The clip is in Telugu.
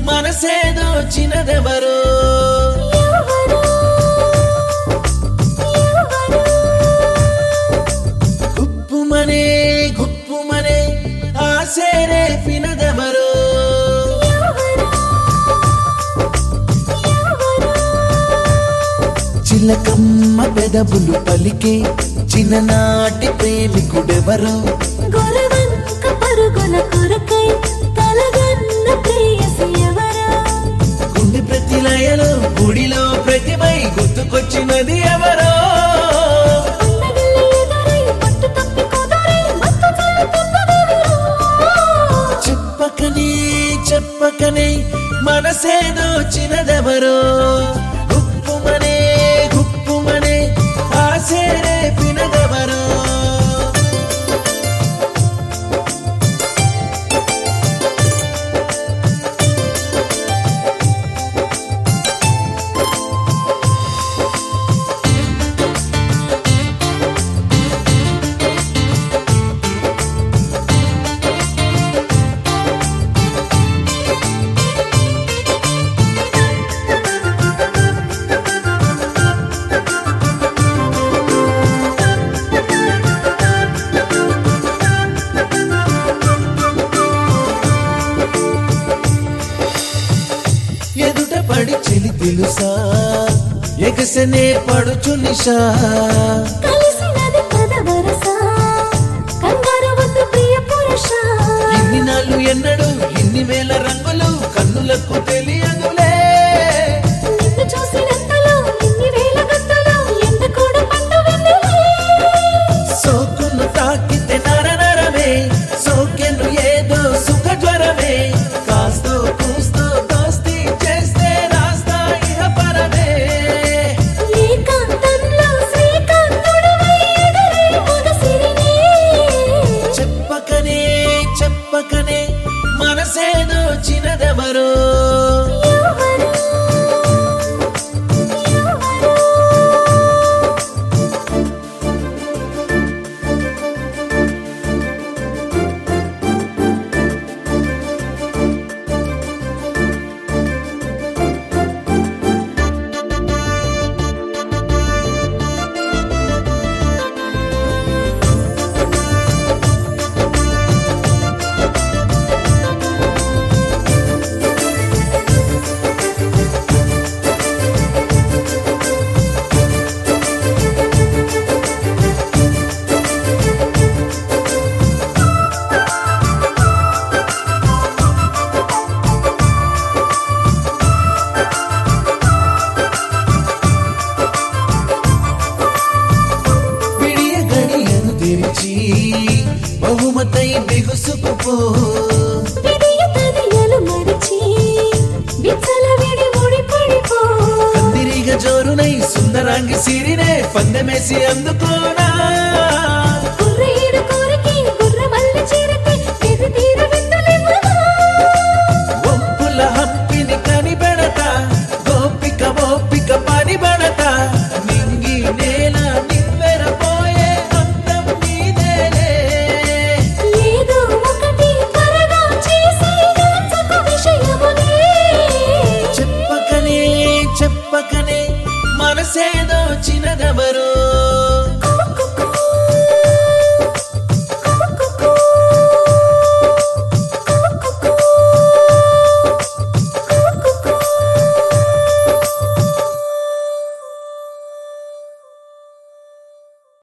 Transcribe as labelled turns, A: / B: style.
A: మనసేదో చిన్నదెవరో
B: ఎవరు ఎవరు
A: గుప్పుమనే గుప్పుమనే ఆసేరే పినదెవరో
B: ఎవరు ఎవరు
A: చిలకమ్మ పెదవులు పలికే చిన్ననాటి ప్రేమికుడెవరో
B: గొరవంక పరుగుల కొరకై కలగన్న ప్రేయసి ఎవరా
A: గుండె ప్రతి లయలో గుడిలో ప్రతిమై గుర్తుకొచ్చినది ఎవరో
B: అన్నగిల్లి ఎదురై పట్టు తప్పి కుదరై మత్తు చల్లుతున్నదెవరో
A: చెప్పకనే చెప్పకనే మనసేదో చిన్నదెవరో గుప్పుమనే గుప్పుమనే ఆసేరే పినదెవరో ఎదుట పడి చెలి తెలుసా ఎగసనే పడుచు నిషా
B: కలిసినది పద వరస కంగారు వద్దు ప్రియ పురుష
A: ఇన్ని నాళ్ళు ఎన్నడు ఇన్ని వేల రంగులు కన్నులకు తెలియదులే
B: నిన్ను చూసినంతలో ఇన్ని వేల గంటలు ఎండ కూడా పండు వెన్నెలే
A: సోకును తాకితే నర నరమే సోకెను ఏదో సుఖ జ్వరమే కాస్తో కూస్తో దోస్తి చేస్తే రాస్తా ఇహ పరమే
B: ఏకాంతంలో శ్రీకాంతుడివై ఎదురే మునసిరినే.
A: చెప్పకనే చెప్పకనే మనసేదో చిన్నదెవరో
B: ఎవరు? ఎవరు?
A: విడియ గడియను తెరిచి బహుమతై బిగుసుకుపో
B: విడియ తదియలు మరిచి, విచ్చలవిడి ఊడిపడిపో.
A: కందిరిగ జోరునై సుందరాంగి సిరినే పందెమేసి అందుకోనా